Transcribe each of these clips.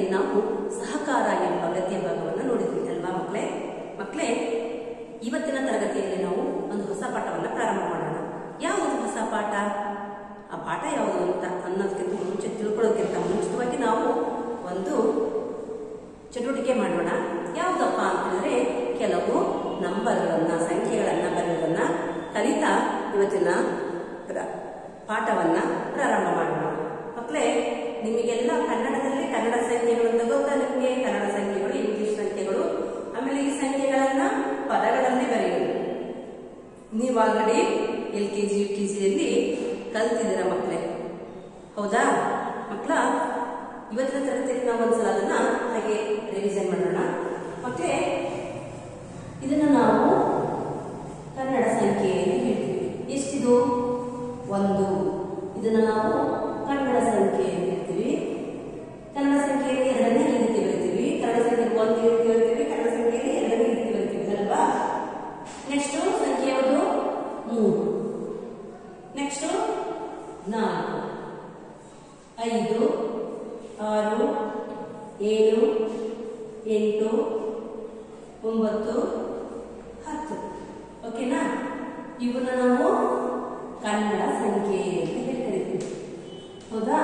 ನಾವು ಸಹಕಾರ ಎಂಬ ಗದ್ಯ ಭಾಗವನ್ನು ನೋಡಿದ್ವಿ ಅಲ್ವಾ ಮಕ್ಕಳೇ ಮಕ್ಕಳೇ ಇವತ್ತಿನ ತರಗತಿಯಲ್ಲಿ ನಾವು ಒಂದು ಹೊಸ ಪಾಠವನ್ನು ಪ್ರಾರಂಭ ಮಾಡೋಣ ಯಾವುದು ಹೊಸ ಪಾಠ ಆ ಪಾಠ ಯಾವುದು ಅಂತ ಅನ್ನೋದಕ್ಕಿಂತ ಮುಂಚೆ ತಿಳ್ಕೊಳ್ಳೋದಕ್ಕಿಂತ ಮುಂಚಿತವಾಗಿ ನಾವು ಒಂದು ಚಟುವಟಿಕೆ ಮಾಡೋಣ ಯಾವುದಪ್ಪ ಅಂತಂದ್ರೆ ಕೆಲವು ನಂಬರ್ಗಳನ್ನ ಸಂಖ್ಯೆಗಳನ್ನ ಬರೆಯೋದನ್ನ ಕಲಿತಾ ಇವತ್ತಿನ ಪ್ರ- ಪಾಠವನ್ನ ಪ್ರಾರಂಭ ಮಾಡೋಣ ಮಕ್ಕಳೇ ನಿಮಗೆಲ್ಲ ಕನ್ನಡದಲ್ಲಿ ಕನ್ನಡ ಸಂಖ್ಯೆಗಳು ಅಂತ ಗೊತ್ತಾ ನಿಮಗೆ ಕನ್ನಡ ಸಂಖ್ಯೆಗಳು ಇಂಗ್ಲಿಷ್ ಸಂಖ್ಯೆಗಳು ಆಮೇಲೆ ಈ ಸಂಖ್ಯೆಗಳನ್ನ ಪದಗಳಲ್ಲಿ ಬರೆಯೋದು ನೀವು already L K G U K ಜಿಯಲ್ಲಿ ಕಲ್ತಿದ್ದೀರ ಮಕ್ಕಳೇ ಹೌದಾ ಮಕ್ಕಳ ಇವತ್ತಿನ ತರಗತಿಯಲ್ಲಿ ನಾವು ಒಂದ್ಸಲ ಅದನ್ನ ಹಾಗೆ ರಿವಿಷನ್ ಮಾಡೋಣ ಮಕ್ಕಳೇ ಇದನ್ನ ನಾವು ಕನ್ನಡ ಸಂಖ್ಯೆ ಅಂತ ಹೇಳ್ತೀವಿ ಎಷ್ಟಿದು ಒಂದು ಇದನ್ನ ನಾವು ಕನ್ನಡ ಸಂಖ್ಯೆ ಅಂತ ಹೇಳ್ತೀವಿ ಕನ್ನಡ ಸಂಖ್ಯೆಯಲ್ಲಿ ಎರಡನೇ ಈ ರೀತಿ ಬರಿತೀವಿ ಕನ್ನಡ ಸಂಖ್ಯೆಯಲ್ಲಿ ಒಂದು ಈ ರೀತಿ ಬರಿತೀವಿ ಕನ್ನಡ ಸಂಖ್ಯೆಯಲ್ಲಿ ಎರಡನೇ ಈ ರೀತಿ ಬರಿತೀವಿ ಅಲ್ವಾ ನೆಕ್ಸ್ಟ್ ಸಂಖ್ಯೆ ಯಾವುದು ಮೂರು ನೆಕ್ಸ್ಟ್ ನಾಲ್ಕು ಐದು ಆರು ಏಳು ಎಂಟು ಒಂಬತ್ತು ಹತ್ತು ಓಕೆನಾ ಇವನ್ನ ನಾವು ಕನ್ನಡ ಸಂಖ್ಯೆ ಅಂತ ಹೇಳಿ ಕರಿತೀವಿ ಹೌದಾ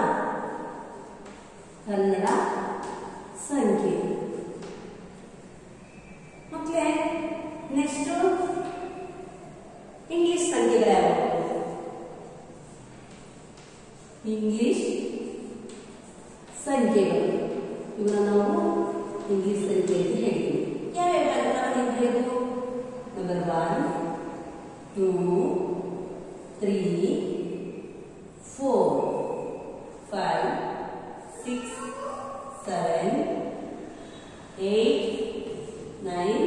ಕನ್ನಡ ಸಂಖ್ಯೆ ಮಕ್ಕಳೇ ನೆಕ್ಸ್ಟ್ ಇಂಗ್ಲಿಷ್ ಸಂಖ್ಯೆಗಳು ಯಾವ್ಯಾವು ಇಂಗ್ಲಿಷ್ ಸಂಖ್ಯೆಗಳು ಇವನ್ನ ನಾವು ಇಂಗ್ಲಿಷ್ ಸಂಖ್ಯೆ ಅಂತ ಹೇಳ್ತೀವಿ ಯಾವ್ಯಾವ ನಾವು ಹೇಳ್ಬೋದು number one two three four five six seven eight nine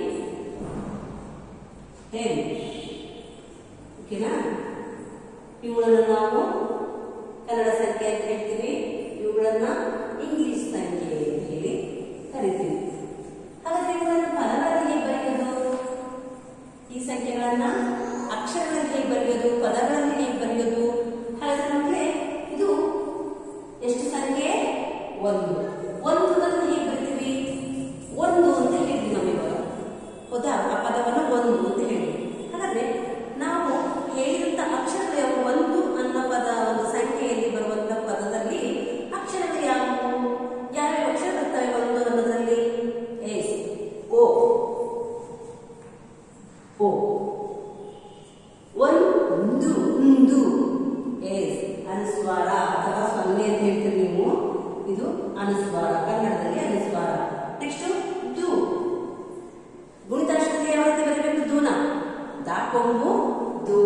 ten ಓಕೆನಾ ಇವುಗಳನ್ನ ನಾವು ಕನ್ನಡ ಸಂಖ್ಯೆ ಅಂತ ಹೇಳ್ತೀವಿ ಇವುಗಳನ್ನ ಇಂಗ್ಲಿಷ್ ಸಂಖ್ಯೆ ಅಂತ ಹೇಳಿ ಕರಿತೀವಿ ಹಾಗಾದ್ರೆ ಇವುಗಳನ್ನ ಪದಗಳಲ್ಲಿ ಹೇಗೆ ಬರೆಯೋದು ಈ ಸಂಖ್ಯೆಗಳನ್ನ ಅಕ್ಷರಗಳಲ್ಲಿ ಹೇಗೆ ಬರೆಯೋದು ಪದಗಳಲ್ಲಿ ಹೇಗೆ ಬರೆಯೋದು ಹಾಗಾದ್ರೆ ನಮಗೆ ಇದು ಎಷ್ಟು ಸಂಖ್ಯೆ ಒಂದು ಒಂದು ಅದನ್ನು ಹೇಗೆ ಬರಿತೀವಿ ಒಂದು ಅಂತ ಹೇಳಿದ್ವಿ ನಾವು ಇವಾಗ ಹೌದಾ ಆ ಪದವನ್ನು ಒಂದು ಅಂತ ಹೇಳಿ ಹಾಗಾದ್ರೆ ನಾವು ಹೇಳಿದಂತ ಅಕ್ಷರಗಳು ಯಾವುವು? ಒಂದು ಅನ್ನೋ ಪದ ಒಂದು ಸಂಖ್ಯೆಯಲ್ಲಿ ಬರುವಂತ ಪದದಲ್ಲಿ ಅಕ್ಷರಗಳು ಯಾವುವು ಯಾವ್ಯಾವ ಅಕ್ಷರ ಬರ್ತವೆ ಒಂದು ಅನ್ನೋದ್ರಲ್ಲಿ ಎಸ್ ಓ ಓ ಒಂದು ಒಂದು ಎಸ್ ಅನುಸ್ವಾರ ಅಥವಾ ಸೊನ್ನೆ ಅಂತ ಹೇಳ್ತೀರಿ ನೀವು ಇದು ಅನುಸ್ವಾರ ಕನ್ನಡದಲ್ಲಿ ಅನುಸ್ವಾರ ನೆಕ್ಸ್ಟ್ ದು ಗುಣಿತಾಕ್ಷರದಲ್ಲಿ ಯಾವ ರೀತಿ ಬರಬೇಕು ದೂನ ದಾಕೊಂಬು ದು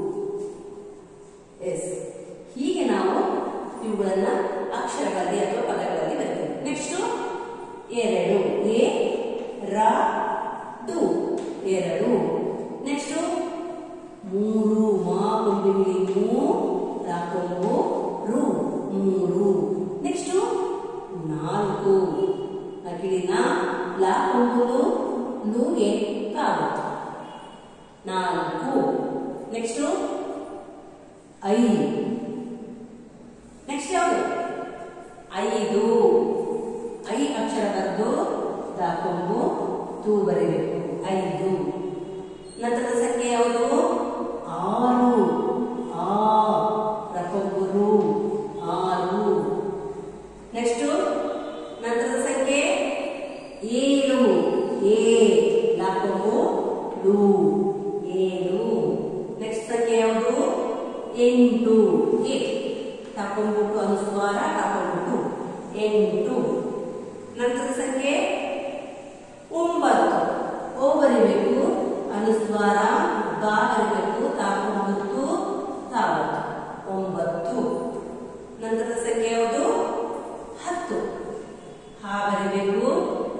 ಎಸ್ ಹೀಗೆ ನಾವು ಇವುಗಳನ್ನ ಅಕ್ಷರಗಳಲ್ಲಿ ಅಥವಾ ಪದಗಳಲ್ಲಿ ಬರೀತೀವಿ ನೆಕ್ಸ್ಟ್ ಎರಡು ಎ ರ ದು ಎರಡು ನೆಕ್ಸ್ಟ್ ಮೂರು ಮಾ ಕೊಂಬಿಲಿ ಮೂ ರಾಕೊಂಬು ರು ಮೂರು ನೆಕ್ಸ್ಟ್ ನಾಲ್ಕು ಅಗಿಲಿನ ಲಾ ಕೊಂಬುಲು ಲೂಗೆ ಕಾವು ನಾಲ್ಕು ನೆಕ್ಸ್ಟ್ ಐದು ನೆಕ್ಸ್ಟ್ ಯಾವುದು ಐದು ಐ ಅಕ್ಷರ ಬರೆದು ದಾಕೊಂಬು ತೂ ಬರೀಬೇಕು ಐದು ನಂತರದ ಸಂಖ್ಯೆ ಯಾವುದು ಆರು ಆ ರಕೊಂಬುರು ಆರು ನೆಕ್ಸ್ಟ್ ನಂತರದ ಸಂಖ್ಯೆ ಏಳು ಏ ಲಾಕೊಂಬು ಲು ಏಳು ನೆಕ್ಸ್ಟ್ ಸಂಖ್ಯೆ ಯಾವುದು ಎಂಟು ಎ ತಕೊಂಬಿಟ್ಟು ಅನುಸ್ವಾರ ತಕೊಂಬಿಟ್ಟು ಎಂಟು ನಂತರದ ಸಂಖ್ಯೆ ಒಂಬತ್ತು ಓ ಬರಿಬೇಕು ಅನುಸ್ವಾರ ಬಾ ಬರಿಬೇಕು ತಾಕೊಂಬತ್ತು ತಾವತ್ತು ಒಂಬತ್ತು ನಂತರದ ಸಂಖ್ಯೆ ಯಾವುದು ಹತ್ತು ಹಾ ಬರಿಬೇಕು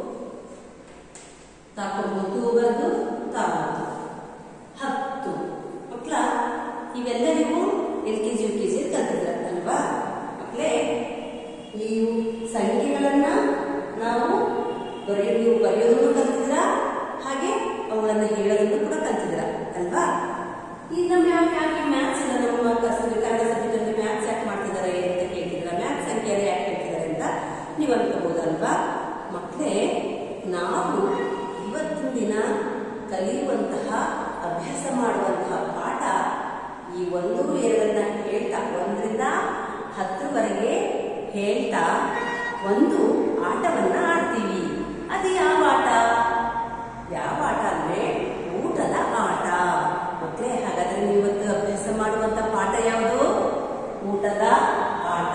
ತಾಕೊಂಬತ್ತು ಬರೆದು ತಾವತ್ತು ಹತ್ತು ಮಕ್ಕಳ ಇವೆಲ್ಲ ನೀವು L K G U K G ಕಲ್ತಿದ್ರ ಅಲ್ವಾ ಮಕ್ಕಳೇ ಈ ಸಂಖ್ಯೆಗಳನ್ನ ನಾವು ಬರೆಯೋ ನೀವು ಬರೆಯೋದನ್ನು ಕಲ್ತಿದ್ರ ಹಾಗೆ ಅವುಗಳನ್ನ ಹೇಳೋದನ್ನು ಕೂಡ ಕಲ್ತಿದ್ರ ಅಲ್ವಾ ಈ ನಮ್ಮ ಯಾಕೆ ಯಾಕೆ ಮ್ಯಾಥ್ಸ್ ಇಲ್ಲ ನಮ್ಮ ಕಸ- ಕನ್ನಡ ಸಬ್ಜೆಕ್ಟ್ ಅಲ್ಲಿ ಮ್ಯಾಥ್ಸ್ ಯಾಕೆ ಮಾಡ್ತಿದ್ದಾರೆ ಅಂತ ಕೇಳ್ತಿದ್ರ ಮ್ಯಾಥ್ಸ್ ಸಂಖ್ಯೆಯಲ್ಲಿ ಯಾಕೆ ಹೇಳ್ತಿದ್ದಾರೆ ಅಂತ ನೀವು ಅನ್ಕೋಬಹುದು ಹೌದಲ್ವಾ ಮಕ್ಕಳೇ ನಾವು ಇವತ್ತಿನ ದಿನ ಕಲಿಯುವಂತಹ ಅಭ್ಯಾಸ ಮಾಡುವಂತಹ ಪಾಠ ಈ ಒಂದು ಎರಡನ್ನ ಹೇಳ್ತಾ ಒಂದರಿಂದ ಹತ್ತರವರೆಗೆ ಹೇಳ್ತಾ ಒಂದು ಆಟವನ್ನ ಆಡ್ತೀವಿ ಅದು ಯಾವ ಆಟ ಯಾವ ಆಟ ಅಂದ್ರೆ ಊಟದ ಆಟ ಮಕ್ಕಳೇ ಹಾಗಾದ್ರೆ ನೀವು ಇವತ್ತು ಅಭ್ಯಾಸ ಮಾಡುವಂತ ಪಾಠ ಯಾವುದು ಊಟದ ಆಟ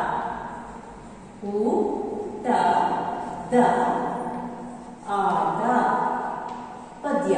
ಊಟ ದ ಆಟ ಪದ್ಯ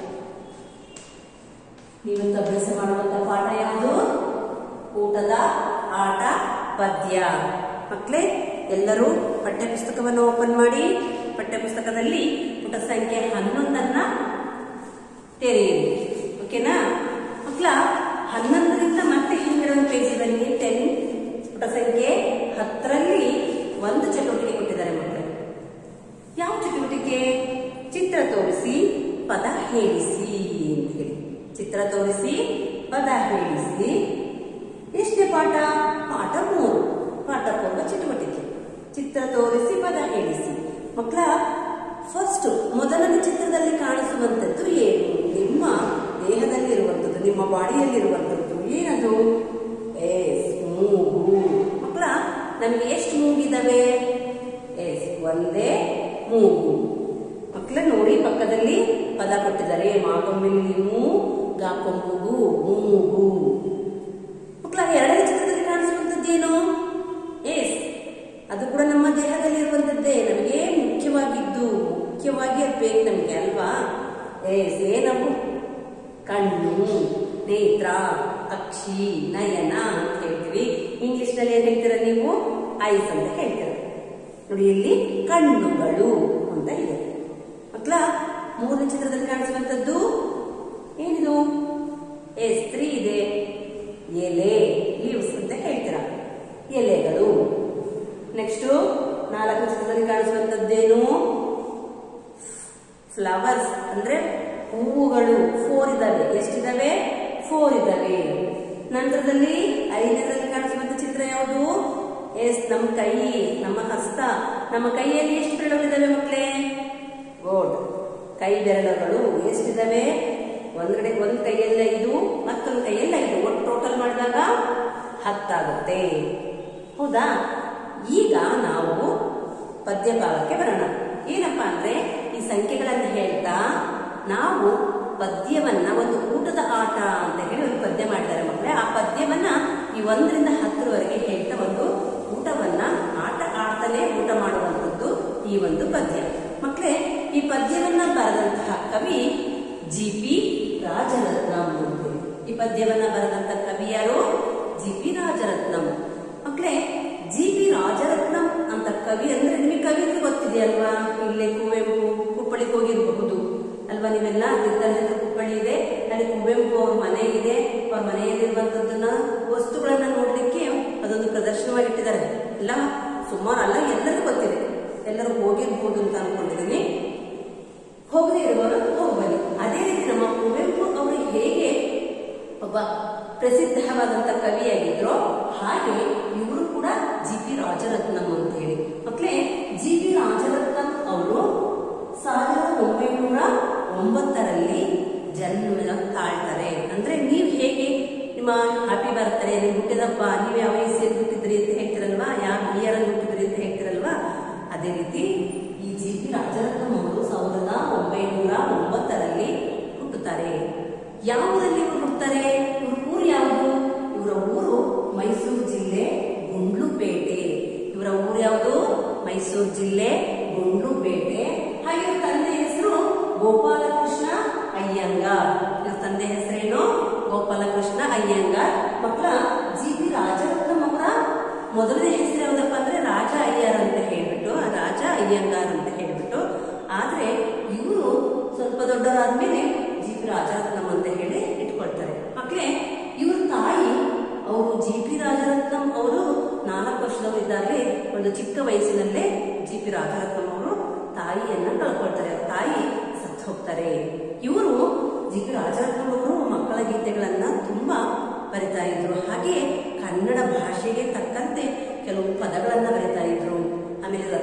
ನೀವತ್ತು ಅಭ್ಯಾಸ ಮಾಡುವಂತ ಪಾಠ ಯಾವುದು ಊಟದ ಆಟ ಪದ್ಯ ಮಕ್ಕಳೇ ಎಲ್ಲರೂ ಪಠ್ಯಪುಸ್ತಕವನ್ನು ಓಪನ್ ಮಾಡಿ ಪಠ್ಯಪುಸ್ತಕದಲ್ಲಿ ಪುಟ ಸಂಖ್ಯೆ ಹನ್ನೊಂದನ್ನ ತೆರೆಯಿರಿ ಓಕೆನಾ ಮಕ್ಕಳ ಹನ್ನೊಂದರಿಂದ ಮತ್ತೆ ಹಿಂದಿನ ಪೇಜಿನಲ್ಲಿ ಟೆನ್ ಪುಟ ಸಂಖ್ಯೆ ಹತ್ತರಲ್ಲಿ ಒಂದು ಚಟುವಟಿಕೆ ಕೊಟ್ಟಿದ್ದಾರೆ ಮಕ್ಕಳು ಯಾವ ಚಟುವಟಿಕೆ ಚಿತ್ರ ತೋರಿಸಿ ಪದ ಹೇಳಿಸಿ ಅಂತ ಹೇಳಿ ಚಿತ್ರ ತೋರಿಸಿ ಪದ ಹೇಳಿಸಿ ಎಷ್ಟೇ ಪಾಠ ಪಾಠ ಮೂರು ಪಾಠ ಪೂರ್ವ ಚಟುವಟಿಕೆ ಚಿತ್ರ ತೋರಿಸಿ ಪದ ಹೇಳಿಸಿ ಮಕ್ಕಳ ಫಸ್ಟ್ ಮೊದಲನೇ ಚಿತ್ರದಲ್ಲಿ ಕಾಣಿಸುವಂಥದ್ದು ಏನು ನಿಮ್ಮ ದೇಹದಲ್ಲಿರುವಂಥದ್ದು ನಿಮ್ಮ ಬಾಡಿಯಲ್ಲಿರುವಂಥದ್ದು ಏನದು ಎಸ್ ಮೂಗು ಮಕ್ಕಳ ನಮಗೆ ಎಷ್ಟು ಮೂಗಿದಾವೆ ಎಸ್ ಒಂದೇ ಮೂಗು ಮಕ್ಕಳ ನೋಡಿ ಪಕ್ಕದಲ್ಲಿ ಪದ ಕೊಟ್ಟಿದ್ದಾರೆ ಮಾಕೊಂಬಿಲ್ಲಿ ಮೂ ಗಾಕೊಂಬುಗು ಮೂಗು ಮಕ್ಕಳ ಎರಡನೇ ಚಿತ್ರದಲ್ಲಿ ಕಾಣಿಸುವಂಥದ್ದೇನು ಎಸ್ ಅದು ಕೂಡ ನಮ್ಮ ದೇಹದಲ್ಲಿ ಇರುವಂತದ್ದೇ ನಮಗೆ ಮುಖ್ಯವಾಗಿದ್ದು ಮುಖ್ಯವಾಗಿ ಅದು ಬೇಕು ನಮಗೆ ಅಲ್ವಾ ಎಸ್ ಏನವು ಕಣ್ಣು ನೇತ್ರ ಅಕ್ಷಿ ನಯನ ಅಂತ ಹೇಳ್ತೀವಿ ಇಂಗ್ಲಿಷ್ ನಲ್ಲಿ ಏನ್ ಹೇಳ್ತೀರ ನೀವು ಐಸ್ ಅಂತ ಹೇಳ್ತೀರ ನೋಡಿ ಇಲ್ಲಿ ಕಣ್ಣುಗಳು ಅಂತ ಇದೆ ಮಕ್ಕಳ ಮೂರನೇ ಚಿತ್ರದಲ್ಲಿ ಕಾಣಿಸುವಂತದ್ದು ಏನಿದು ಎ ಸ್ತ್ರೀ ಇದೆ ಎಲೆ ಲೀವ್ಸ್ ಅಂತ ಹೇಳ್ತೀರ ಎಲೆಗಳು ನೆಕ್ಸ್ಟ್ ನಾಲ್ಕು ಚಿತ್ರದಲ್ಲಿ ಕಾಣಿಸುವಂತದ್ದೇನು ಫ್ಲವರ್ಸ್ ಅಂದ್ರೆ ಹೂವುಗಳು ಫೋರ್ ಇದಾವೆ ಎಷ್ಟಿದಾವೆ ಫೋರ್ ಇದಾವೆ ನಂತರದಲ್ಲಿ ಐದನೇದಲ್ಲಿ ಕಾಣಿಸುವಂತ ಚಿತ್ರ ಯಾವುದು ಎಸ್ ನಮ್ಮ ಕೈ ನಮ್ಮ ಹಸ್ತ ನಮ್ಮ ಕೈಯಲ್ಲಿ ಎಷ್ಟು ಬೆರಳುಗಳಿದಾವೆ ಮಕ್ಕಳೇ ಗೋಡ್ ಕೈ ಬೆರಳುಗಳು ಎಷ್ಟಿದಾವೆ ಒಂದ್ ಕಡೆ ಒಂದ್ ಕೈಯಲ್ಲಿ ಐದು ಮತ್ತೊಂದು ಕೈಯಲ್ಲಿ ಐದು ಒಟ್ಟು ಟೋಟಲ್ ಮಾಡಿದಾಗ ಹತ್ತಾಗುತ್ತೆ ಹೌದಾ ಈಗ ನಾವು ಪದ್ಯ ಭಾಗಕ್ಕೆ ಬರೋಣ ಏನಪ್ಪಾ ಅಂದ್ರೆ ಈ ಸಂಖ್ಯೆಗಳನ್ನು ಹೇಳ್ತಾ ನಾವು ಪದ್ಯವನ್ನ ಒಂದು ಊಟದ ಆಟ ಅಂತ ಹೇಳಿ ಒಂದು ಪದ್ಯ ಮಾಡಿದ್ದಾರೆ ಮಕ್ಕಳೇ ಆ ಪದ್ಯವನ್ನ ಈ ಒಂದರಿಂದ ಹತ್ತರವರೆಗೆ ಹೇಳ್ತಾ ಒಂದು ಊಟವನ್ನ ಆಟ ಆಡ್ತಲೇ ಊಟ ಮಾಡುವಂಥದ್ದು ಈ ಒಂದು ಪದ್ಯ ಮಕ್ಕಳೇ ಈ ಪದ್ಯವನ್ನ ಬರೆದಂತಹ ಕವಿ ಜಿ ಪಿ ರಾಜರತ್ನಂ ಅಂತೇಳಿ. ಈ ಪದ್ಯವನ್ನ ಬರೆದಂತ ಕವಿ ಯಾರು ಜಿ ಪಿ ರಾಜರತ್ನಂ ಮಕ್ಕಳೇ ಜಿ ಪಿ ರಾಜರತ್ನಂ ಅಂತ ಕವಿ ಅಂದ್ರೆ ನಿಮಗೆ ಕವಿ ಅಂದ್ರೆ ಗೊತ್ತಿದೆಯಲ್ವಾ ಇಲ್ಲೇ ಕುವೆಂಪು ಕುಪ್ಪಳಿಗೆ ಹೋಗಿರಬಹುದು ಅಲ್ವಾ ನೀವೆಲ್ಲ ನಿರ್ಧಾರದ ಕುಪ್ಪಳಿ ಇದೆ ಅಲ್ಲಿ ಕುವೆಂಪು ಅವ್ರ ಮನೆ ಇದೆ ಅವ್ರ ಮನೆಯಲ್ಲಿರುವಂತದ್ದನ್ನ ವಸ್ತುಗಳನ್ನ ನೋಡ್ಲಿಕ್ಕೆ ಅದೊಂದು ಪ್ರದರ್ಶನವಾಗಿ ಇಟ್ಟಿದ್ದಾರೆ ಎಲ್ಲ ಸುಮಾರು ಅಲ್ಲ ಎಲ್ಲರಿಗೂ ಗೊತ್ತಿದೆ ಎಲ್ಲರೂ ಹೋಗಿರ್ಬೋದು ಅಂತ ಅನ್ಕೊಂಡಿದ್ದೀನಿ ಹೋಗದೆ ಇರುವವರು ಹೋಗ್ಬನ್ನಿ ಅದೇ ರೀತಿ ನಮ್ಮ ಕುವೆಂಪು ಅವರು ಹೇಗೆ ಒಬ್ಬ ಪ್ರಸಿದ್ಧವಾದಂತ ಕವಿಯಾಗಿದ್ರು ಹಾಗೆ ಇವರು ಕೂಡ ಜಿ ಪಿ ರಾಜರತ್ನಂ ಅಂತ ಹೇಳಿ ಮಕ್ಕಳೇ ಜಿ ಪಿ ರಾಜರತ್ನಂ ಅವರು ಸಾವಿರದ ಒಂಬೈನೂರ ಒಂಬತ್ತರಲ್ಲಿ ಜನ್ಮ ತಾಳ್ತಾರೆ ಅಂದ್ರೆ ನೀವು ಹೇಗೆ ನಿಮ್ಮ ಹ್ಯಾಪಿ ಬರ್ತಾರೆ ನಿಮ್ಮ ಹುಟ್ಟಿದಪ್ಪ ನೀವು ಯಾವ ವಯಸ್ಸಿಗೆ ಹುಟ್ಟಿದ್ರಿ ಅಂತ ಹೇಳ್ತಿರಲ್ವಾ ಯಾವ ಇಯರ್ ಅಲ್ಲಿ ಹುಟ್ಟಿದ್ರಿ ಅಂತ ಹೇಳ್ತಿರಲ್ವಾ ಅದೇ ರೀತಿ ಈ ಜಿ ಪಿ ರಾಜರತ್ನಂ ಅವರು ಸಾವಿರದ ಒಂಬೈನೂರ ಒಂಬತ್ತರಲ್ಲಿ ಹುಟ್ಟುತ್ತಾರೆ ಯಾವುದಲ್ಲಿ ಇವರು ಹುಟ್ಟುತ್ತಾರೆ ಇವ್ರ ಊರು ಯಾವುದು ಇವರ ಊರು ಮೈಸೂರು ಜಿಲ್ಲೆ ಗುಂಡ್ಲುಪೇಟೆ ಇವರ ಊರು ಯಾವುದು ಮೈಸೂರು ಜಿಲ್ಲೆ ಗುಂಡ್ಲುಪೇಟೆ ಹಾಗೆ ಇವ್ರ ತಂದೆ ಹೆಸರು ಗೋಪಾಲಕೃಷ್ಣ ಅಯ್ಯಂಗಾರ್ ಇವ್ರ ತಂದೆ ಹೆಸರೇನು ಗೋಪಾಲಕೃಷ್ಣ ಅಯ್ಯಂಗಾರ್ ಮಕ್ಕಳ ಜಿ ಪಿ ರಾಜರತ್ನಂ ಅವರ ಮೊದಲನೇ ಹೆಸರು ಯಾವ್ದಪ್ಪ ಅಂದ್ರೆ ರಾಜ ಅಯ್ಯರ್ ಅಂತ ಹೇಳ್ಬಿಟ್ಟು ರಾಜ ಅಯ್ಯಂಗಾರ್ ಅಂತ ಹೇಳ್ಬಿಟ್ಟು ಆದ್ರೆ ಇವರು ಸ್ವಲ್ಪ ದೊಡ್ಡವರಾದ್ಮೇಲೆ ಜಿ ಪಿ ರಾಜರತ್ನಂ ಅಂತ ಹೇಳಿ ಇಟ್ಕೊಳ್ತಾರೆ ಮಕ್ಕಳೇ ಇವ್ರ ತಾಯಿ ಅವರು ಜಿ ಪಿ ರಾಜರತ್ನಂ ಅವರು ನಾಲ್ಕು ವರ್ಷದವರು ಇದ್ದಾಗಲೇ ಒಂದು ಚಿಕ್ಕ ವಯಸ್ಸಿನಲ್ಲೇ ಜಿ ಪಿ ರಾಜರತ್ನಂ ಅವರು ತಾಯಿಯನ್ನ ಕಳ್ಕೊಳ್ತಾರೆ ಅವ್ರ ತಾಯಿ ಸತ್ತು ಹೋಗ್ತಾರೆ ಇವರು ಜಿ ಪಿ ರಾಜರತ್ನಂ ಅವರು ಮಕ್ಕಳ ಗೀತೆಗಳನ್ನ ತುಂಬಾ ಬರಿತಾ ಇದ್ರು ಹಾಗೆ ಕನ್ನಡ ಭಾಷೆಗೆ ತಕ್ಕಂತೆ ಕೆಲವು ಪದಗಳನ್ನ ಬರಿತಾ ಇದ್ರು ಆಮೇಲೆ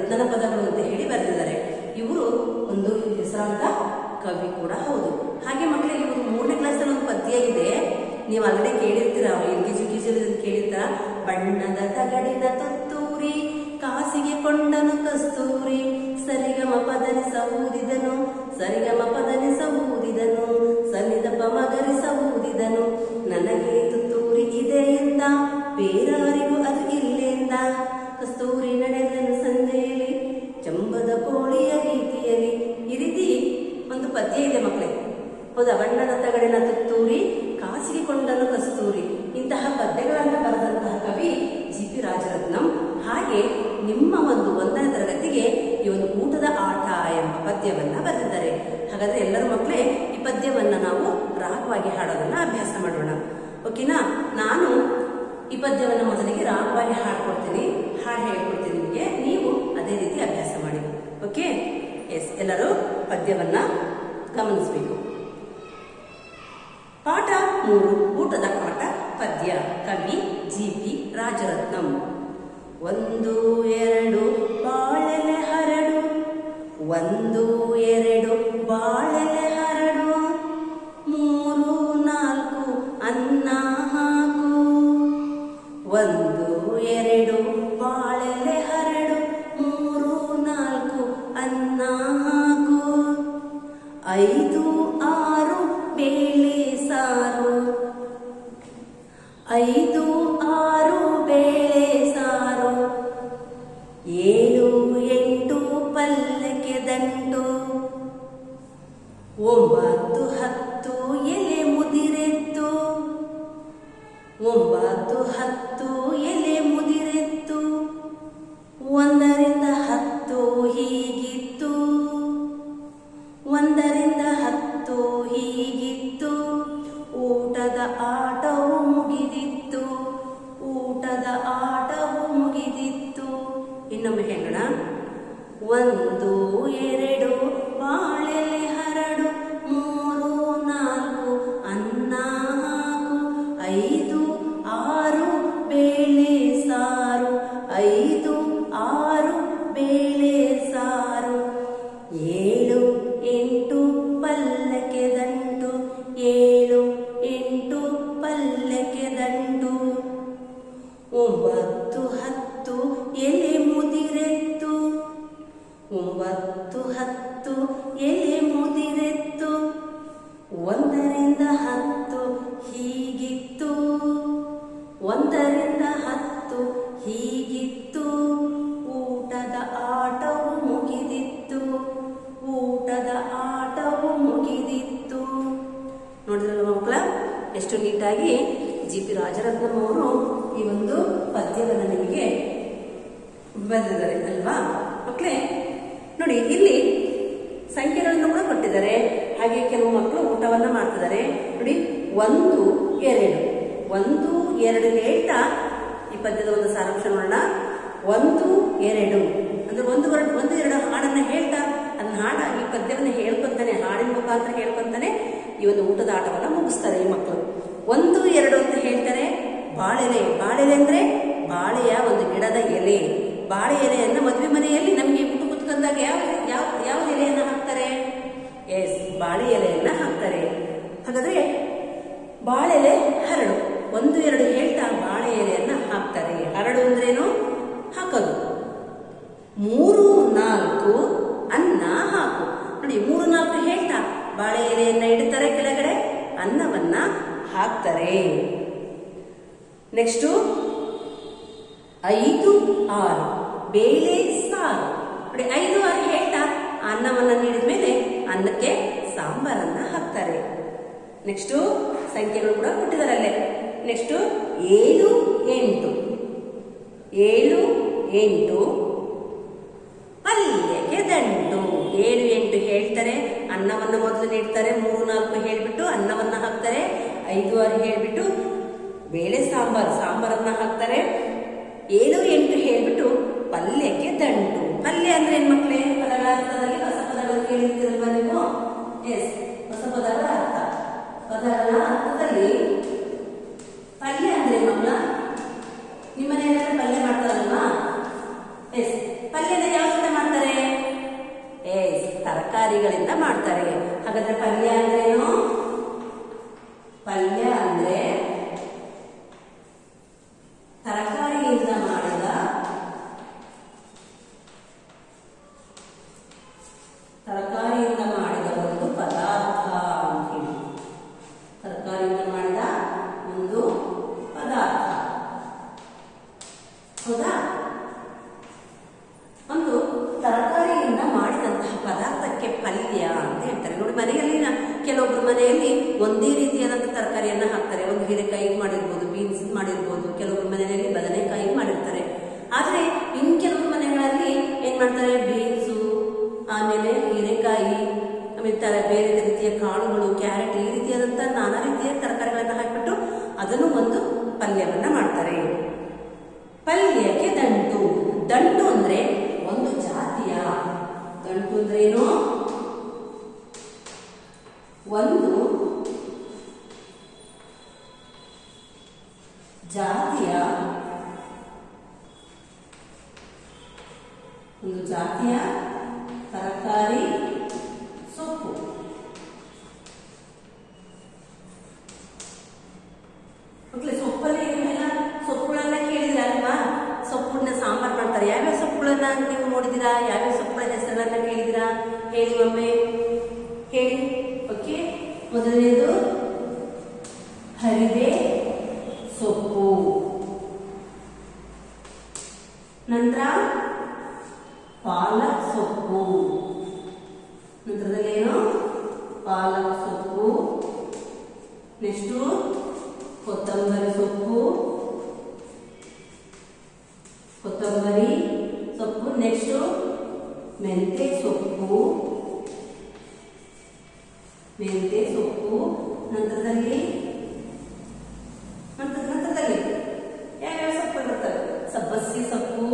ರತ್ನನ ಪದಗಳು ಅಂತ ಹೇಳಿ ಬರೆದಿದ್ದಾರೆ ಇವರು ಒಂದು ಹೆಸರಾಂತ ಕವಿ ಕೂಡ ಹೌದು ಹಾಗೆ ಮಕ್ಕಳಿಗೆ ಇವರು ಮೂರನೇ ಕ್ಲಾಸಲ್ಲಿ ಒಂದು ಪದ್ಯ ಇದೆ ನೀವು ಆಲ್ರೆಡಿ ಕೇಳಿರ್ತೀರ L K G U K G ಕೇಳಿರ್ತೀರ ಬಣ್ಣದ ತಗಡಿನ ತುತ್ತೂರಿ ಕಾಸಿಗೆ ಕೊಂಡನು ಕಸ್ತೂರಿ ಸರಿಗಮ ಪದನಿಸ ಊದಿದನು ಸರಿಗಮ ಪದನಿಸ ಊದಿದನು ಸನ್ನಿದಪ ಮಗರಿಸ ಊದಿದನು ನನಗೆ ತುತ್ತೂರಿ ಇದೆ ಎಂದ ಬೇರಾರಿಗೂ ಅದು ಇಲ್ಲೆಂದ ಕಸ್ತೂರಿ ನಡೆದನು ಸಂಜೆಯಲ್ಲಿ ಚಂಬದ ಕೋಳಿಯ ರೀತಿಯಲ್ಲಿ ಈ ರೀತಿ ಒಂದು ಪದ್ಯ ಇದೆ ಮಕ್ಕಳೇ ಹೌದಾ ಬಣ್ಣದ ತಗಡಿನ ತುತ್ತೂರಿ ಕಾಸಿಗೆ ಕೊಂಡನು ಕಸ್ತೂರಿ ಇಂತಹ ಪದ್ಯಗಳನ್ನು ಬರೆದಂತಹ ಕವಿ ಜಿ ಪಿ ರಾಜರತ್ನಂ ಹಾಗೆ ನಿಮ್ಮ ಒಂದು ಒಂದನೇ ತರಗತಿಗೆ ಈ ಒಂದು ಊಟದ ಆಟ ಎಂಬ ಪದ್ಯವನ್ನ ಬರೆದಿದ್ದಾರೆ ಹಾಗಾದ್ರೆ ಎಲ್ಲರ ಮಕ್ಕಳೇ ಈ ಪದ್ಯವನ್ನ ನಾವು ರಾಗವಾಗಿ ಹಾಡೋದನ್ನ ಅಭ್ಯಾಸ ಮಾಡೋಣ ಓಕೆನಾ ನಾನು ಈ ಪದ್ಯವನ್ನ ಮೊದಲಿಗೆ ರಾಗವಾಗಿ ಹಾಡ್ಕೊಡ್ತೀನಿ ಹಾಡು ಹೇಳ್ಕೊಡ್ತೀನಿ ನಿಮಗೆ ನೀವು ಅದೇ ರೀತಿ ಅಭ್ಯಾಸ ಮಾಡಿ ಓಕೆ ಎಸ್ ಎಲ್ಲರೂ ಪದ್ಯವನ್ನ ಗಮನಿಸಬೇಕು ಪಾಠ ಮೂರು ಊಟದ ಪಾಠ ಪದ್ಯ ಕವಿ ಜಿ ಪಿ ರಾಜರತ್ನಂ ಒಂದು ಎರಡು ಬಾಳೆಲೆ ಹರಡು ಒಂದು ಎರಡು ಬಾಳೆಲೆ ಹರಡು ಮೂರು ನಾಲ್ಕು ಅನ್ನ ಹಾಕು ಒಂದು ಎರಡು ಬಾಳೆಲೆ ಹರಡು ಮೂರು ನಾಲ್ಕು ಅನ್ನ ಹಾಕು ಐದು ಆರು ಬೇಳೆ ಸಾರು ಐದು ಆರು ಬೇಳೆ ಸಾರು ಏಳು ಎಂಟು ಪಲ್ಲಕ್ಕೆ ದಂಟು ಒಂಬತ್ತು ಹತ್ತು ಎಲೆ ಮುದಿರೆತ್ತು ಒಂಬತ್ತು ಹತ್ತು ಎಲೆ ಮುದಿರೆತ್ತು ಒಂದರಿಂದ ಹತ್ತು ಹೀಗಿತ್ತು ಒಂದರಿಂದ ಹತ್ತು ಹೀಗಿತ್ತು ಊಟದ ಆಟವು ಮುಗಿದಿತ್ತು ಊಟದ ಆಟವು ಮುಗಿದಿತ್ತು ಇನ್ನೊಮ್ಮೆ ಹೇಳೋಣ ಒಂದು ಎರಡು ಬಾಳೆಲೆ ಹರಡು ಮೂರು ನಾಲ್ಕು ಅನ್ನ ಹಾಕು ಐದು ಆರು ಬೇಳೆ ಸಾರು ಐದು ಆರು ಬೇಳೆ ಸಾರು ಏಳು ಎಂಟು ಪಲ್ಲಕ್ಕೆ ದಂಟು ಏಳು ಎಂಟು ಪಲ್ಲಕ್ಕೆ ದಂಟು ಒಂಬತ್ತು ಹತ್ತು ಎಲೆ ಮುದಿರೆತ್ತು ಒಂಬತ್ತು ಹತ್ತು ಎಲೆ ಮುದಿರೆತ್ತು ಒಂದರಿಂದ ಹತ್ತು ಹೀಗಿತ್ತು ಒಂದರಿಂದ ಹತ್ತು ಹೀಗಿತ್ತು ಊಟದ ಆಟವು ಮುಗಿದಿತ್ತು ಊಟದ ಆಟವು ಮುಗಿದಿತ್ತು ನೋಡಿದ್ರಲ್ಲ ಮಕ್ಕಳ ಎಷ್ಟು ನೀಟಾಗಿ ಜಿ ಪಿ ರಾಜರತ್ನಂ ಅವರು ಈ ಒಂದು ಪದ್ಯವನ್ನು ನಿಮಗೆ ಬರೆದಿದ್ದಾರೆ ಅಲ್ವಾ ಮಕ್ಕಳೇ ನೋಡಿ ಇಲ್ಲಿ ಸಂಖ್ಯೆಗಳನ್ನು ಕೂಡ ಕೊಟ್ಟಿದ್ದಾರೆ ಹಾಗೆ ಕೆಲವು ಮಕ್ಕಳು ಊಟವನ್ನ ಮಾಡ್ತಿದ್ದಾರೆ ನೋಡಿ ಒಂದು ಎರಡು ಒಂದು ಎರಡು ಹೇಳ್ತಾ ಈ ಪದ್ಯದ ಒಂದು ಸಾರಾಂಶ ನೋಡೋಣ ಒಂದು ಎರಡು ಅಂದ್ರೆ ಒಂದು ವರ್- ಒಂದು ಎರಡು ಹಾಡನ್ನ ಹೇಳ್ತಾ ಅದನ್ನ ಹಾಡ ಈ ಪದ್ಯವನ್ನ ಹೇಳ್ಕೊಂತಾನೆ ಹಾಡಿನ ಮುಖಾಂತರ ಹೇಳ್ಕೊಂತಾನೆ ಈ ಒಂದು ಊಟದ ಆಟವನ್ನ ಮುಗಿಸ್ತಾರೆ ಈ ಮಕ್ಕಳು ಒಂದು ಎರಡು ಅಂತ ಹೇಳ್ತಾರೆ ಬಾಳೆಲೆ ಬಾಳೆಲೆ ಅಂದ್ರೆ ಬಾಳೆಯ ಒಂದು ಗಿಡದ ಎಲೆ ಬಾಳೆ ಎಲೆಯನ್ನ ಮದುವೆ ಮನೆಯಲ್ಲಿ ನಮಗೆ ಊಟ ಕುತ್ಕೊಂಡಾಗ ಯಾವ ಯಾವ ಯಾವ ಎಲೆಯನ್ನ ಹಾಕ್ತಾರೆ ಎಸ್ ಬಾಳೆ ಎಲೆಯನ್ನ ಹಾಕ್ತಾರೆ ಹಾಗಾದ್ರೆ ಬಾಳೆಲೆ ಹರಡು ಒಂದು ಎರಡು ಹೇಳ್ತಾ ಬಾಳೆ ಎಲೆಯನ್ನ ಹಾಕ್ತಾರೆ ಹರಡು ಅಂದ್ರೇನು ಹಾಕೋದು ಮೂರು ನಾಲ್ಕು ಅನ್ನ ಹಾಕು ನೋಡಿ ಮೂರು ನಾಲ್ಕು ಹೇಳ್ತಾ ಬಾಳೆ ಎಲೆಯನ್ನ ಇಡ್ತಾರೆ ಕೆಳಗಡೆ ಅನ್ನವನ್ನ ಹಾಕ್ತಾರೆ ನೆಕ್ಸ್ಟು ಐದು ಆರು ಬೇಳೆ ಸಾರು ನೋಡಿ ಐದು ಆರು ಹೇಳ್ತಾ ಅನ್ನವನ್ನ ನೀಡಿದ ಮೇಲೆ ಅನ್ನಕ್ಕೆ ಸಾಂಬಾರನ್ನ ಹಾಕ್ತಾರೆ ನೆಕ್ಸ್ಟು ಸಂಖ್ಯೆಗಳು ಕೂಡ ಕೊಟ್ಟಿದ್ದಾರೆ ಅಲ್ಲೇ ನೆಕ್ಸ್ಟು ಏಳು ಎಂಟು ಏಳು ಎಂಟು ಪಲ್ಯಕ್ಕೆ ದಂಟು ಏಳು ಎಂಟು ಹೇಳ್ತಾರೆ ಅನ್ನವನ್ನ ಮೊದಲು ನೀಡ್ತಾರೆ ಮೂರು ನಾಲ್ಕು ಹೇಳ್ಬಿಟ್ಟು ಅನ್ನವನ್ನ ಹಾಕ್ತಾರೆ ಐದು ಆರು ಹೇಳ್ಬಿಟ್ಟು ಬೇಳೆ ಸಾಂಬಾರ್ ಸಾಂಬಾರನ್ನ ಹಾಕ್ತಾರೆ ಏಳು ಎಂಟು ಹೇಳ್ಬಿಟ್ಟು ಪಲ್ಯಕ್ಕೆ ದಂಟು ಪಲ್ಯ ಅಂದ್ರೆ ಏನ್ ಮಕ್ಕಳೇ ಪದಗಳ ಅರ್ಥದಲ್ಲಿ ಹೊಸ ಪದಗಳು ಕೇಳಿರ್ತೀರಲ್ವಾ ನೀವು ಎಸ್ ಹೊಸ ಪದಗಳ ಅರ್ಥ ಪದಗಳ ಅರ್ಥದಲ್ಲಿ ಪಲ್ಯ ಅಂದ್ರೆ ಮಕ್ಕಳ ನಿಮ್ಮ ಮನೆಯಲ್ಲಿ ಪಲ್ಯ ಮಾಡ್ತಾರಲ್ವಾ ಎಸ್ ಪಲ್ಯದ ಯಾವ ಹಾಗಾದ್ರೆ ಪಲ್ಯ ಅಂದ್ರೇನು ಪಲ್ಯ ಅಂದ್ರೆ ತರಕಾರಿಯಿಂದ ಮಾಡಿದ ತರಕಾರಿಯಿಂದ ಮಾಡಿದ ಒಂದು ಪದಾರ್ಥ ಅಂತ ಹೇಳಿ ತರಕಾರಿಯಿಂದ ಮಾಡಿದ ಒಂದು ಪದಾರ್ಥ ಹೌದಾ ಒಂದು ತರಕಾರಿಯಿಂದ ಮಾಡಿದಂತಹ ಪದಾರ್ಥಕ್ಕೆ ಪಲ್ಯ ಅಂತ ಹೇಳ್ತಾರೆ ನೋಡಿ ಮನೆಯಲ್ಲಿ ನ- ಕೆಲವೊಬ್ರು ಮನೆಯಲ್ಲಿ ಒಂದೇ ರೀತಿಯಾದಂತಹ ತರಕಾರಿಯನ್ನ ಹಾಕ್ತಾರೆ ಒಂದು ಹೀರೆಕಾಯಿ ಮಾಡಿರ್ಬೋದು ಬೀನ್ಸ್ ಮಾಡಿರ್ಬೋದು ಕೆಲವೊಬ್ರು ಮನೆಯಲ್ಲಿ ಬದನೆಕಾಯಿ ಮಾಡಿರ್ತಾರೆ ಆದ್ರೆ ಇನ್ ಕೆಲವು ಮನೆಗಳಲ್ಲಿ ಏನ್ ಮಾಡ್ತಾರೆ ಬೀನ್ಸು ಆಮೇಲೆ ಹೀರೆಕಾಯಿ ಆಮೇಲೆ ತರ ಬೇರೆ ರೀತಿಯ ಕಾಳುಗಳು ಕ್ಯಾರೆಟ್ ಈ ರೀತಿಯಾದಂತಹ ನಾನಾ ರೀತಿಯ ತರಕಾರಿಗಳನ್ನ ಹಾಕ್ಬಿಟ್ಟು ಅದನ್ನು ಒಂದು ಪಲ್ಯವನ್ನ ಮಾಡ್ತಾರೆ ಪಲ್ಯಕ್ಕೆ ದಂಟು ದಂಟು ಅಂದ್ರೆ ಒಂದು ಜಾತಿಯ ದಂಟು ಅಂದ್ರೆ ಏನು ಒಂದು ಜಾತಿಯ ಒಂದು ಜಾತಿಯ ತರಕಾರಿ ಸೊಪ್ಪು ಮಕ್ಕಳೇ ಸೊಪ್ಪಲ್ಲಿ ನೀವೆಲ್ಲ ಸೊಪ್ಪುಗಳನ್ನ ಕೇಳಿದ್ರ ಅಲ್ವಾ ಸೊಪ್ಪನ್ನ ಸಾಂಬಾರ್ ಮಾಡ್ತಾರೆ ಯಾವ್ಯಾವ ಸೊಪ್ಪುಗಳನ್ನ ನೀವು ನೋಡಿದಿರಾ ಯಾವ್ಯಾವ ಸೊಪ್ಪುಗಳ ಹೆಸರನ್ನ ಕೇಳಿದಿರಾ ಹೇಳಿ ಒಮ್ಮೆ ಹೇಳಿ ಓಕೆ ಮೊದಲನೇದು ಹರಿವೆ ಸೊಪ್ಪು ನಂತರ ಪಾಲಕ್ ಸೊಪ್ಪು ನಂತರದಲ್ಲಿ ಏನು ಪಾಲಕ್ ಸೊಪ್ಪು ನೆಕ್ಸ್ಟು ಕೊತ್ತಂಬರಿ ಸೊಪ್ಪು ಕೊತ್ತಂಬರಿ ಸೊಪ್ಪು ನೆಕ್ಸ್ಟು ಮೆಂತೆ ಸೊಪ್ಪು ಮೆಂತೆ ಸೊಪ್ಪು ನಂತರದಲ್ಲಿ ನಂತರ ನಂತರದಲ್ಲಿ ಯಾವ್ಯಾವ ಸೊಪ್ಪು ಇರುತ್ತವೆ ಸಬ್ಬಸ್ಸಿ ಸೊಪ್ಪು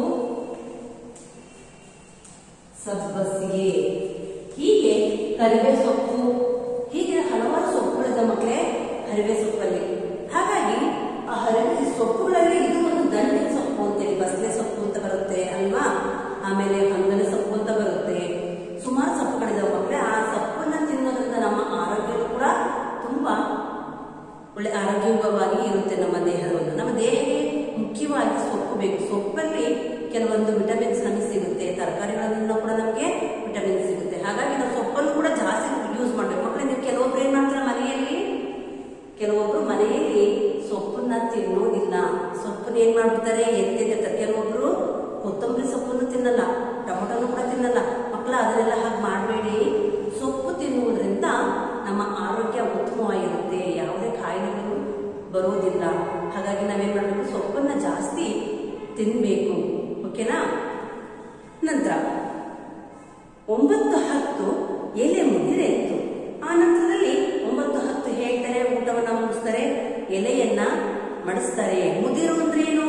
ಸಬ್ಬಸಿಗೆ ಹೀಗೆ ಕರಿಬೇ ಸೊಪ್ಪು ಹೀಗೆ ಹಲವಾರು ಸೊಪ್ಪುಗಳಿದೆ ಮಕ್ಕಳೇ ಹರಿವೆ ಸೊಪ್ಪಲ್ಲಿ ಹಾಗಾಗಿ ಆ ಹರಿವೆ ಸೊಪ್ಪುಗಳಲ್ಲಿ ಇದು ಒಂದು ದಂಡಿನ ಸೊಪ್ಪು ಅಂತೇಳಿ ಬಸಳೆ ಸೊಪ್ಪು ಅಂತ ಬರುತ್ತೆ ಅಲ್ವಾ ಆಮೇಲೆ ಹಂಗನ ಸೊಪ್ಪು ಅಂತ ಬರುತ್ತೆ ಸುಮಾರು ಸೊಪ್ಪುಗಳಿದಾವೆ ಮಕ್ಕಳೇ ಆ ಸೊಪ್ಪನ್ನ ತಿನ್ನೋದ್ರಿಂದ ನಮ್ಮ ಆರೋಗ್ಯನೂ ಕೂಡ ತುಂಬಾ ಒಳ್ಳೆ ಆರೋಗ್ಯವಾಗಿ ಇರುತ್ತೆ ನಮ್ಮ ದೇಹವನ್ನು ನಮ್ಮ ದೇಹಕ್ಕೆ ಮುಖ್ಯವಾಗಿ ಸೊಪ್ಪು ಬೇಕು ಸೊಪ್ಪಲ್ಲಿ ಕೆಲವೊಂದು ವಿಟಮಿನ್ಸ್ ನಮಗೆ ಸಿಗುತ್ತೆ ತರಕಾರಿಗಳನ್ನು ಕೂಡ ನಮಗೆ ವಿಟಮಿನ್ ಸಿಗುತ್ತೆ ಹಾಗಾಗಿ ನಾವು ಸೊಪ್ಪನ್ನು ಕೂಡ ಜಾಸ್ತಿ ಯೂಸ್ ಮಾಡ್ಬೇಕು ಮಕ್ಕಳೇ ನೀವು ಕೆಲವೊಬ್ರು ಏನ್ ಮಾಡ್ತಾರೆ ಮನೆಯಲ್ಲಿ ಕೆಲವೊಬ್ರು ಮನೆಯಲ್ಲಿ ಸೊಪ್ಪನ್ನ ತಿನ್ನೋದಿಲ್ಲ ಸೊಪ್ಪನ್ನ ಏನ್ ಮಾಡ್ಬಿಡ್ತಾರೆ ಎತ್ತಿರ್ತಾರೆ ಕೆಲವೊಬ್ರು ಕೊತ್ತಂಬರಿ ಸೊಪ್ಪನ್ನು ತಿನ್ನಲ್ಲ ಟೊಮೊಟೊನು ಕೂಡ ತಿನ್ನಲ್ಲ ಮಕ್ಕಳ ಅದನ್ನೆಲ್ಲ ಹಾಗೆ ಮಾಡಬೇಡಿ ಸೊಪ್ಪು ತಿನ್ನುವುದರಿಂದ ನಮ್ಮ ಆರೋಗ್ಯ ಉತ್ತಮವಾಗಿರುತ್ತೆ ಯಾವುದೇ ಕಾಯಿಲೆಗಳು ಬರೋದಿಲ್ಲ ಹಾಗಾಗಿ ನಾವೇನ್ ಮಾಡಬೇಕು ಸೊಪ್ಪನ್ನ ಜಾಸ್ತಿ ತಿನ್ಬೇಕು ಓಕೆನಾ ನಂತರ ಒಂಬತ್ತು ಹತ್ತು ಎಲೆ ಮುದಿರೆತ್ತು ಆ ನಂತರದಲ್ಲಿ ಒಂಬತ್ತು ಹತ್ತು ಹೇಳ್ತಾರೆ ಊಟವನ್ನ ಮುಗಿಸ್ತಾರೆ ಎಲೆಯನ್ನ ಮಡಿಸ್ತಾರೆ ಮುದಿರು ಅಂದ್ರೆ ಏನು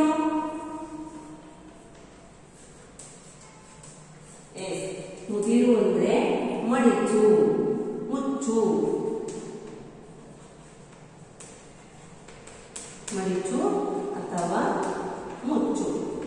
Yes. ಮುದಿರು ಅಂದ್ರೆ ಮಡಿಚು ಮುಚ್ಚು ಮಡಿಚು ಅಥವಾ ಮುಚ್ಚು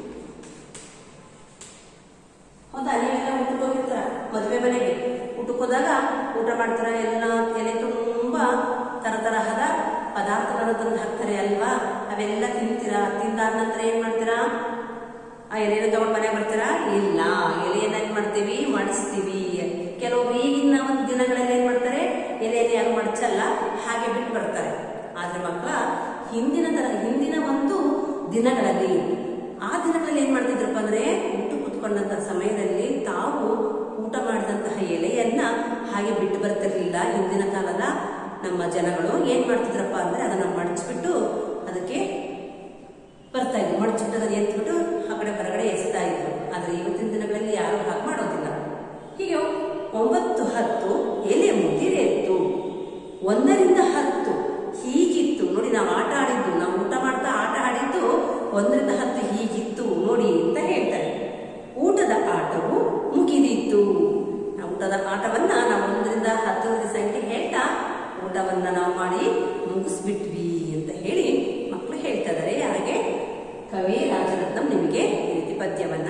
ಹೌದಾ ನೀವೆಲ್ಲ ಊಟಕ್ಕೆ ಹೋಗಿರ್ತಾರ ಮದುವೆ ಮನೆಗೆ ಊಟಕ್ಕೆ ಹೋದಾಗ ಊಟ ಮಾಡ್ತಾರ ಎಲ್ಲ ಎಲೆ ತುಂಬಾ ತರತರಹದ ಪದಾರ್ಥಗಳನ್ನು ತಂದು ಹಾಕ್ತಾರೆ ಅಲ್ವಾ ಅವೆಲ್ಲ ತಿಂತೀರಾ ತಿಂದಾದ ನಂತರ ಏನ್ ಮಾಡ್ತೀರಾ ಆ ಎಲೆಯನ್ನು ತಗೊಂಡು ಮನೆಗೆ ಬರ್ತೀರಾ ಇಲ್ಲ ಎಲೆಯನ್ನ ಏನ್ ಮಾಡ್ತೀವಿ ಮಡಿಸ್ತೀವಿ ಕೆಲವೊಬ್ರು ಈಗಿನ ಒಂದು ದಿನಗಳಲ್ಲಿ ಏನ್ ಮಾಡ್ತಾರೆ ಎಲೆಯನ್ನು ಯಾರು ಮಡಚಲ್ಲ ಹಾಗೆ ಬಿಟ್ಟು ಬರ್ತಾರೆ ಆದ್ರೆ ಮಕ್ಕಳ ಹಿಂದಿನ ತರ ಹಿಂದಿನ ಒಂದು ದಿನಗಳಲ್ಲಿ ಆ ದಿನಗಳಲ್ಲಿ ಏನ್ ಮಾಡ್ತಿದ್ರಪ್ಪ ಅಂದ್ರೆ ಊಟ ಕುತ್ಕೊಂಡಂತಹ ಸಮಯದಲ್ಲಿ ತಾವು ಊಟ ಮಾಡಿದಂತಹ ಎಲೆಯನ್ನ ಹಾಗೆ ಬಿಟ್ಟು ಬರ್ತಿರ್ಲಿಲ್ಲ ಹಿಂದಿನ ಕಾಲದ ನಮ್ಮ ಜನಗಳು ಏನ್ ಮಾಡ್ತಿದ್ರಪ್ಪ ಅಂದ್ರೆ ಅದನ್ನ ಮಡಚ್ಬಿಟ್ಟು ಅದಕ್ಕೆ ಬರ್ತಾ ಇದ್ರು ಮಡಚಿಟ್ಟು ಅದನ್ನ ಎತ್ಬಿಟ್ಟು ಆ ಕಡೆ ಹೊರಗಡೆ ಎಸ್ತಾ ಇದ್ರು ಆದ್ರೆ ಇವತ್ತಿನ ದಿನಗಳಲ್ಲಿ ಯಾರು ಹಾಗೆ ಮಾಡೋದಿಲ್ಲ ಹೀಗೆ ಒಂಬತ್ತು ಹತ್ತು ಎಲೆ ಮುದಿರೆತ್ತು ಒಂದರಿಂದ ಹತ್ತು ಹೀಗಿತ್ತು ನೋಡಿ ನಾವು ಆಟ ಆಡಿದ್ದು ನಾವು ಊಟ ಮಾಡ್ತಾ ಆಟ ಆಡಿದ್ದು ಒಂದರಿಂದ ಹತ್ತು ಹೀಗಿತ್ತು ನೋಡಿ ಅಂತ ಹೇಳ್ತಾರೆ ಊಟದ ಆಟವು ಮುಗಿದಿತ್ತು ಆ ಊಟದ ಆಟವನ್ನ ನಾವು ಒಂದರಿಂದ ಹತ್ತರಿಂದ ಸಂಖ್ಯೆ ಹೇಳ್ತಾ ಊಟವನ್ನ ನಾವು ಮಾಡಿ ಮುಗಿಸ್ಬಿಟ್ವಿ ಅಂತ ಹೇಳಿ ಮಕ್ಕಳು ಹೇಳ್ತಾ ಇದ್ದಾರೆ ಹಾಗೆ ಕವಿ ರಾಜರತ್ನಂ ನಿಮಗೆ ಈ ರೀತಿ ಪದ್ಯವನ್ನ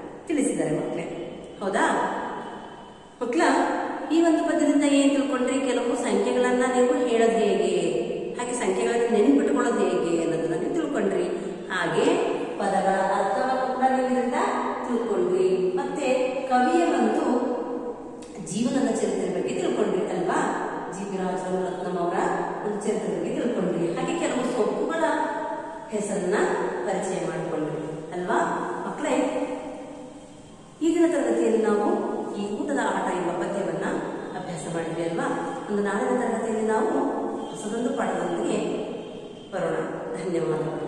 ತಿಳಿಸಿದ್ದಾರೆ ಮಕ್ಕಳೇ ಹೌದಾ ಮಕ್ಕಳ ಈ ಒಂದು ಪದ್ಯದಿಂದ ಏನ್ ತಿಳ್ಕೊಂಡ್ರಿ ಕೆಲವು ಜೀವನದ ಚರಿತ್ರೆ ಬಗ್ಗೆ ತಿಳ್ಕೊಂಡ್ರಿ ಅಲ್ವಾ ಜಿ ಪಿ ರಾಜರತ್ನಂ ಅವರ ಒಂದು ಚರಿತ್ರೆ ಬಗ್ಗೆ ತಿಳ್ಕೊಂಡ್ರಿ ಹಾಗೆ ಕೆಲವು ಸೊಪ್ಪುಗಳ ಹೆಸರನ್ನ ಪರಿಚಯ ಮಾಡಿಕೊಂಡ್ರಿ ಅಲ್ವಾ ಮಕ್ಕಳೇ ಈಗಿನ ತರಗತಿಯಲ್ಲಿ ನಾವು ಈ ಊಟದ ಆಟ ಎಂಬ ಪದ್ಯವನ್ನ ಅಭ್ಯಾಸ ಮಾಡಿದ್ವಿ ಅಲ್ವಾ ಒಂದು ನಾಳಿನ ತರಗತಿಯಲ್ಲಿ ನಾವು ಹೊಸದೊಂದು ಪಾಠದೊಂದಿಗೆ ಬರೋಣ ಧನ್ಯವಾದಗಳು